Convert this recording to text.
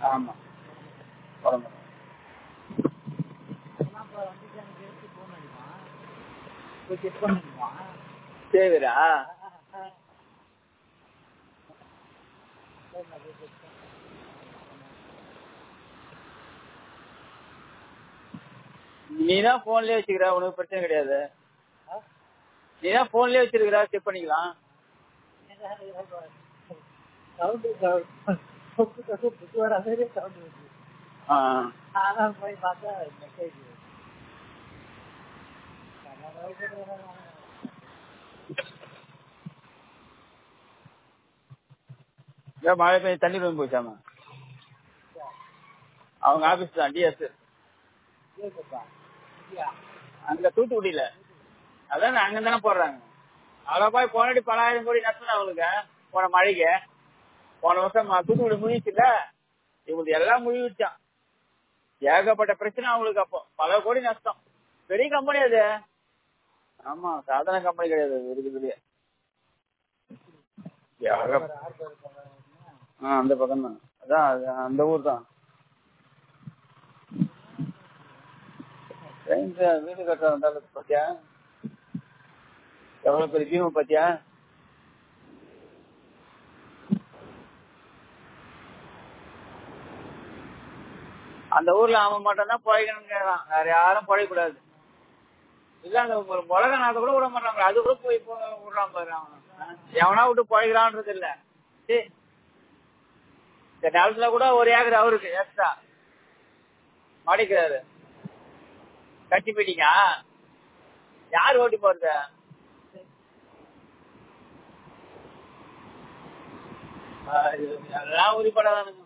ஆமா உடம்பு சேவிரா நீ தான் போன்லயே வச்சுக்கிற உனக்கு பிரச்சனை கிடையாது நீ தான் போன்லயே வச்சிருக்கிற செக் பண்ணிக்கலாம் சவுண்டு சவுண்டு புக்கு வர மாதிரி சவுண்டு வருது ஆ அதான் போய் பார்த்தா மெசேஜ் ஏன் மழை பெய்ய தண்ணி ரொம்ப போச்சாமா அவங்க ஆபீஸ் தான் டிஎஸ் அங்க தூத்துக்குடியில அதான் அங்க தானே போடுறாங்க அவ்வளோ போய் போனாடி பலாயிரம் கோடி நஷ்டம் அவங்களுக்கு போன மழைக்கு போன வருஷம் ம- தூத்துக்குடி முழிச்சுல இவங்களுக்கு எல்லாம் முழுவிச்சான் ஏகப்பட்ட பிரச்சனை அவங்களுக்கு அப்போ பல கோடி நஷ்டம் பெரிய கம்பெனி அது ஆமா சாதாரண கம்பெனி கிடையாது அது இருக்குதுலயே ஏக- ஆ அந்த பக்கம் தான் அதான் அது அந்த ஊர் தான் வீடு கட்ட வந்தாலும் பாத்தியா எவ்வளவு பெரிய பீமம் பாத்தியா அந்த ஊர்ல அவன் மட்டும் தான் பிழைக்கணும் வேற யாரும் பிழைக்கூடாது இல்ல அந்த ஒரு மிளகா நாத்த கூட விட மாட்டாங்க அது கூட போய் போ- விடுறான் பாரு அவன் எவனா விட்டு பிழைக்கிறான்றது இல்ல சீ. இந்த நிலத்துல கூட ஒரு ஏக்கர் அவருக்கு எக்ஸ்ட்ரா மாடிக்கிறாரு கட்டி போயிட்டீங்க யார் ஓட்டி போறது ஆ, இது எல்லாம் உரிப்படாதானுங்க